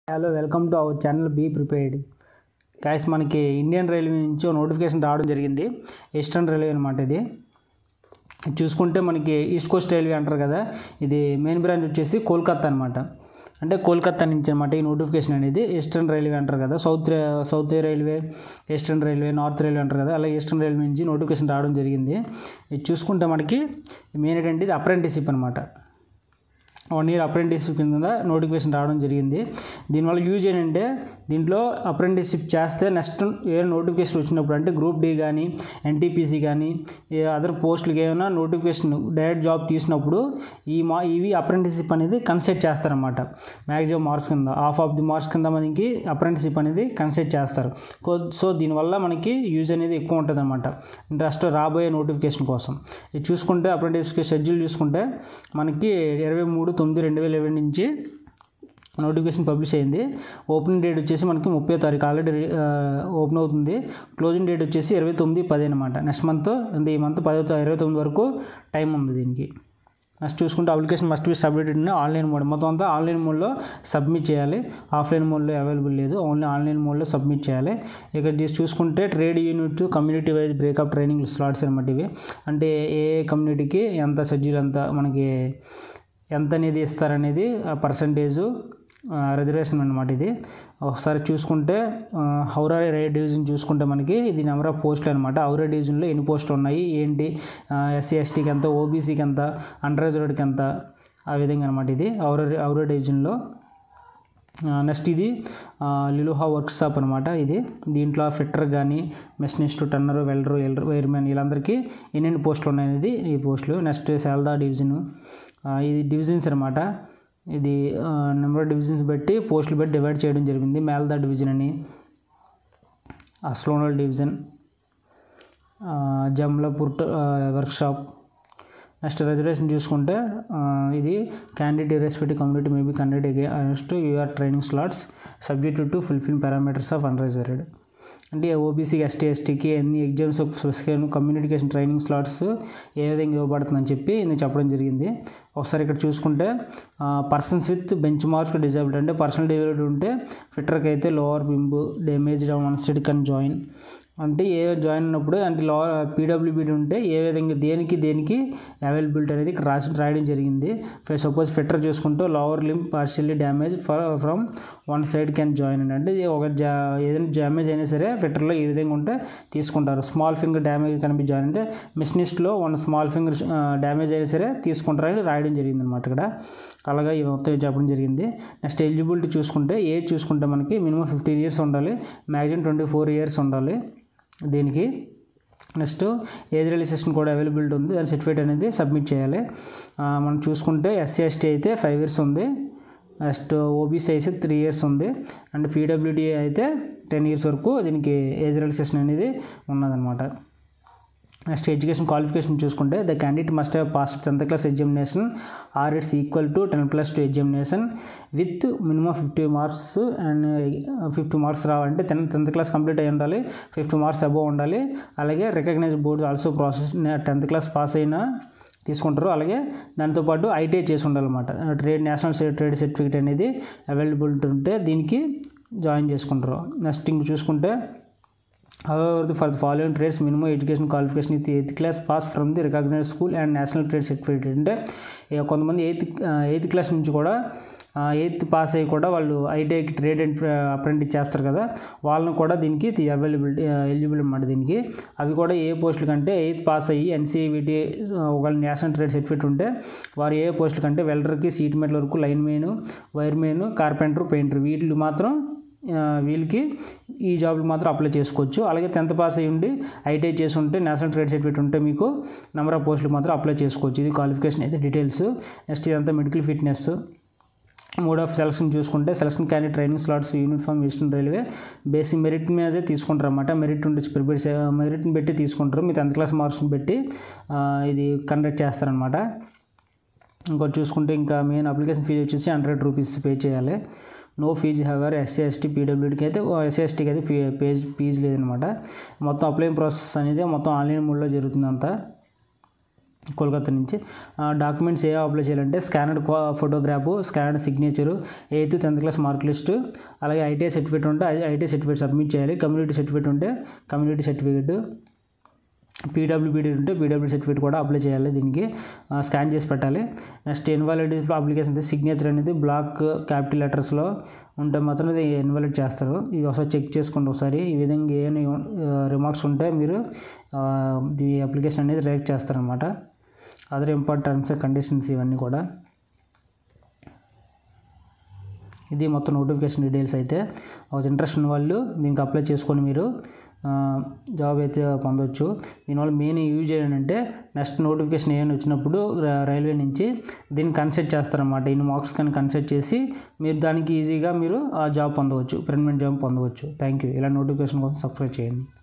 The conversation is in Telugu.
hello welcome to our channel be prepared guys మనకి ఇండియన్ రైల్వే నుంచి నోటిఫికేషన్ రావడం జరిగింది ఈస్టర్న్ రైల్వే అనమాట ఇది ఇది చూసుకుంటే మనకి ఈస్ట్ కోస్ట్ రైల్వే అంటారు కదా ఇది మెయిన్ బ్రాంచ్ వచ్చేసి కోల్కత్తా అనమాట అంటే కోల్కత్తా నుంచి అనమాట ఈ నోటిఫికేషన్ అనేది ఈస్టర్న్ రైల్వే అంటారు కదా సౌత్ రే- south railway eastern railway north railway అంటారు కదా అలా ఈస్టర్న్ రైల్వే నుంచి నోటిఫికేషన్ రావడం జరిగింది ఇది చూసుకుంటే మనకి మెయిన్ ఏంటంటే ఇది అప్రెంటిస్షిప్ అనమాట వన్ ఇయర్ అప్రెంటిస్షిప్ కింద నోటిఫికేషన్ రావడం జరిగింది దీనివల్ల యూజ్ ఏంటంటే దీంట్లో అప్రెంటిస్షిప్ చేస్తే నెక్స్ట్ ఏ నోటిఫికేషన్ వచ్చినప్పుడు అంటే గ్రూప్ డి కానీ ఎన్టీపీసీ కానీ ఏ అదర్ పోస్టులకి ఏమైనా నోటిఫికేషన్ డైరెక్ట్ జాబ్ తీసినప్పుడు ఈ మా ఇవి అప్రెంటిస్షిప్ అనేది కన్సిడర్ చేస్తారన్నమాట మ్యాక్సిమం మార్క్స్ కింద హాఫ్ ఆఫ్ ది మార్క్స్ కింద మనకి అప్రెంటిస్షిప్ అనేది కన్సిడర్ చేస్తారు కో- సో దీనివల్ల మనకి యూజ్ అనేది ఎక్కువ ఉంటుంది అనమాట ఇంట్రెస్ట్ రాబోయే నోటిఫికేషన్ కోసం ఇది చూసుకుంటే అప్రెంటిస్కి షెడ్యూల్ చూసుకుంటే మనకి ఇరవై మూడు తొమ్మిది రెండు వేల ఇరవై నుంచి నోటిఫికేషన్ పబ్లిష్ అయింది ఓపెనింగ్ డేట్ వచ్చేసి మనకి ముప్పై తారీఖు ఆల్రెడీ ఓపెన్ అవుతుంది క్లోజింగ్ డేట్ వచ్చేసి ఇరవై తొమ్మిది పది అనమాట నెక్స్ట్ మంత్ అంటే ఈ మంత్ పదో తా- ఇరవై తొమ్మిది వరకు టైం ఉంది దీనికి నెక్స్ట్ చూసుకుంటే application must be submitted in online mode మొత్తం అంతా ఆన్లైన్ మోడ్లో సబ్మిట్ చేయాలి ఆఫ్లైన్ మోడ్లో అవైలబుల్ లేదు ఓన్లీ ఆన్లైన్ మోడ్లో సబ్మిట్ చేయాలి ఇక్కడ తీసి చూసుకుంటే trade unit community wise breakup training slots అనమాట ఇవి అంటే ఏ ఏ కమ్యూనిటీకి ఎంత షెడ్యూల్ ఎంత మనకి ఎంత అనేది ఇస్తారనేది ఆ పర్సంటేజు రిజర్వేషన్ అనమాట ఇది ఒకసారి చూసుకుంటే ఆ, హౌరా రే డివిజన్ చూసుకుంటే మనకి ఇది నెంబర్ ఆఫ్ పోస్టులు అనమాట హౌరా డివిజన్లో ఎన్ని పోస్టులు ఉన్నాయి ఏంటి ఎస్సీ ఎస్టీకి ఎంత ఓబీసీకి ఎంత అండర్ రిజర్వ్డ్కి ఎంత ఆ విధంగా అనమాట ఇది హౌరా హౌరా డివిజన్లో నెక్స్ట్ ఇది ఆ, లిలుహా వర్క్ షాప్ అనమాట ఇది దీంట్లో ఫిట్టర్ కానీ machinist turner welder elder wiremen వీళ్ళందరికీ ఎన్నెన్ని పోస్టులు ఉన్నాయనేది ఈ పోస్టులు నెక్స్ట్ శాల్దా డివిజన్ ఇది డివిజన్స్ అనమాట ఇది నెంబర్ ఆఫ్ డివిజన్స్ బట్టి పోస్టులు బట్టి డివైడ్ చేయడం జరిగింది మేల్దా డివిజన్ అని Asansol division Jamalpur workshop next reservation చూసుకుంటే ఆ, ఇది candidate respective community maybe conduct against UR training slots subject to fulfil parameters of unreserved అంటే ఓబీసీ ఎస్టీ ఎస్టీకి ఎన్ని exams specific communication training slots ఏ విధంగా ఇవ్వబడుతుందని చెప్పి ఇందుకు చెప్పడం జరిగింది ఒకసారి ఇక్కడ చూసుకుంటే persons with benchmark disabled అంటే పర్సనల్ డిజేబుల్డ్ ఉంటే ఫిట్టర్కి అయితే lower limb damage one side can join అంటే ఏ జాయిన్ అయినప్పుడు అంటే లో పీడబ్ల్యూబీడీ ఉంటే ఏ విధంగా దేనికి దేనికి అవైలబిలిటీ అనేది ఇక్కడ రాసి రాయడం జరిగింది సపోజ్ ఫిట్టర్ చూసుకుంటూ lower limb partially damage for from one side can join అని అంటే ఇది ఒక జా ఏదైనా డ్యామేజ్ అయినా సరే ఫిట్టర్లో ఈ విధంగా ఉంటే తీసుకుంటారు స్మాల్ ఫింగర్ డ్యామేజ్ కనిపి జాయిన్ అంటే మిషనిస్ట్లో వన్ స్మాల్ ఫింగర్ డ్యామేజ్ అయినా సరే తీసుకుంటారని రాయడం జరిగింది అనమాట ఇక్కడ అలాగా ఇవి మొత్తం చెప్పడం జరిగింది నెక్స్ట్ ఎలిజిబిలిటీ చూసుకుంటే ఏజ్ చూసుకుంటే మనకి మినిమం ఫిఫ్టీన్ ఇయర్స్ ఉండాలి మ్యాక్సిమం ట్వంటీ ఫోర్ ఇయర్స్ ఉండాలి దీనికి నెక్స్ట్ ఏజ్ రిలీజేషన్ కూడా అవైలబిలిటీ ఉంది దాని సర్టిఫికేట్ అనేది సబ్మిట్ చేయాలి ఆ, మనం చూసుకుంటే ఎస్సీ ఎస్టీ అయితే ఫైవ్ ఇయర్స్ ఉంది నెక్స్ట్ ఓబీసీ అయితే త్రీ ఇయర్స్ ఉంది అండ్ పీడబ్ల్యూడీ అయితే టెన్ ఇయర్స్ వరకు దీనికి ఏజ్ రిలీజేషన్ అనేది ఉన్నదన్నమాట నెక్స్ట్ ఎడ్యుకేషన్ క్వాలిఫికేషన్ చూసుకుంటే the candidate must have pass tenth class examination or its equal to ten plus two examination with minimum fifty marks and fifty marks రావాలంటే టెన్త్ టెన్త్ క్లాస్ కంప్లీట్ అయి ఉండాలి ఫిఫ్టీ మార్క్స్ అబవ్ ఉండాలి అలాగే recognise board also process tenth class pass అయినా తీసుకుంటారు అలాగే దాంతోపాటు ఐటీఐ చేసి ఉండాలన్నమాట ట్రేడ్ నేషనల్ ట్రేడ్ సర్టిఫికేట్ అనేది అవైలబిలిటీ ఉంటే దీనికి జాయిన్ చేసుకుంటారు నెక్స్ట్ ఇంక చూసుకుంటే However, for the following trades, minimum education qualification is the eighth class pass from the recognized school and national trade certificate అంటే ఇక కొంతమంది ఎయిత్ ఎయిత్ క్లాస్ నుంచి కూడా ఎయిత్ పాస్ అయ్యి కూడా వాళ్ళు ఐటీఐకి ట్రేడ్ అండ్ అప్రెంటిస్ చేస్తారు కదా వాళ్ళని కూడా దీనికి అవైలబిలిటీ ఎలిజిబుల్ అన్నమాట దీనికి అవి కూడా ఏ పోస్టుల కంటే ఎయిత్ పాస్ అయ్యి ఎన్సీవిటీ ఒకవేళ నేషనల్ ట్రేడ్ సర్టిఫికేట్ ఉంటే వారు ఏ పోస్టుల కంటే వెల్డర్కి సీట్ మెట్ల వరకు lineman wireman carpenter painter వీటికి మాత్రం ఆ, వీళ్ళకి ఈ జాబ్లు మాత్రం అప్లై చేసుకోవచ్చు అలాగే టెన్త్ పాస్ అయ్యి ఉండి ఐటీఐ చేసి ఉంటే నేషనల్ ట్రేడ్ సర్టిఫికేట్ ఉంటే మీకు నెంబర్ ఆఫ్ పోస్టులు మాత్రం అప్లై చేసుకోవచ్చు ఇది క్వాలిఫికేషన్ అయితే డీటెయిల్స్ నెక్స్ట్ ఇదంతా medical fitness mode of selection చూసుకుంటే selection candidate training slots uniform eastern railway basic merit మీదే తీసుకుంటారు అనమాట మెరిట్ ఉండి ప్రిపేర్ మెరిట్ని పెట్టి తీసుకుంటారు మీ టెన్త్ క్లాస్ మార్క్స్ని పెట్టి ఆ, ఇది కండక్ట్ చేస్తారనమాట ఇంకోటి చూసుకుంటే ఇంకా మెయిన్ అప్లికేషన్ ఫీజు వచ్చేసి హండ్రెడ్ రూపీస్ పే చేయాలి no fee however SC ST పీడబ్ల్యూడీకి అయితే ఎస్సీ ఎస్టీకి అయితే ఫీ పేజ్ ఫీజు లేదనమాట మొత్తం అప్లై ప్రాసెస్ అనేది మొత్తం ఆన్లైన్ మోడ్లో జరుగుతుంది అంతా కోల్కతా నుంచి డాక్యుమెంట్స్ ఏ అప్లై చేయాలంటే scanned photograph scanned signature eighth tenth class mark list అలాగే ఐటీఐ సర్టిఫికేట్ ఉంటే ఐటీఐ సర్టిఫికేట్ సబ్మిట్ చేయాలి కమ్యూనిటీ సర్టిఫికేట్ ఉంటే కమ్యూనిటీ సర్టిఫికేట్ పీడబ్ల్యూబీడీ ఉంటే పీడబ్ల్యూ సర్టిఫికేట్ కూడా అప్లై చేయాలి దీనికి ఆ, స్కాన్ చేసి పెట్టాలి నెక్స్ట్ ఇన్వాలిడ్ అప్లికేషన్ అయితే సిగ్నేచర్ అనేది బ్లాక్ క్యాపిటల్ లెటర్స్లో ఉంటే మాత్రం ఇది ఇన్వాలిడ్ చేస్తారు ఇవి ఒకసారి చెక్ చేసుకోండి ఒకసారి ఈ విధంగా ఏ రిమార్క్స్ ఉంటే మీరు ఆ, ఈ అప్లికేషన్ అనేది రియాక్ట్ చేస్తారనమాట other important terms and conditions ఇవన్నీ కూడా ఇది మొత్తం నోటిఫికేషన్ డీటెయిల్స్ అయితే ఒక ఇంట్రెస్ట్ ఉన్న వాళ్ళు దీనికి అప్లై చేసుకొని మీరు ఆ, జాబ్ అయితే పొందొచ్చు దీనివల్ల మెయిన్ యూజ్ ఏంటంటే నెక్స్ట్ నోటిఫికేషన్ ఏమైనా వచ్చినప్పుడు ర- రైల్వే నుంచి దీన్ని కన్సెట్ చేస్తారన్నమాట ఇన్ని మార్క్స్ కానీ కన్సెట్ చేసి మీరు దానికి ఈజీగా మీరు ఆ జాబ్ పొందవచ్చు పర్మనెంట్ జాబ్ పొందవచ్చు థ్యాంక్ యూ ఇలా నోటిఫికేషన్ కోసం సబ్స్క్రైబ్ చేయండి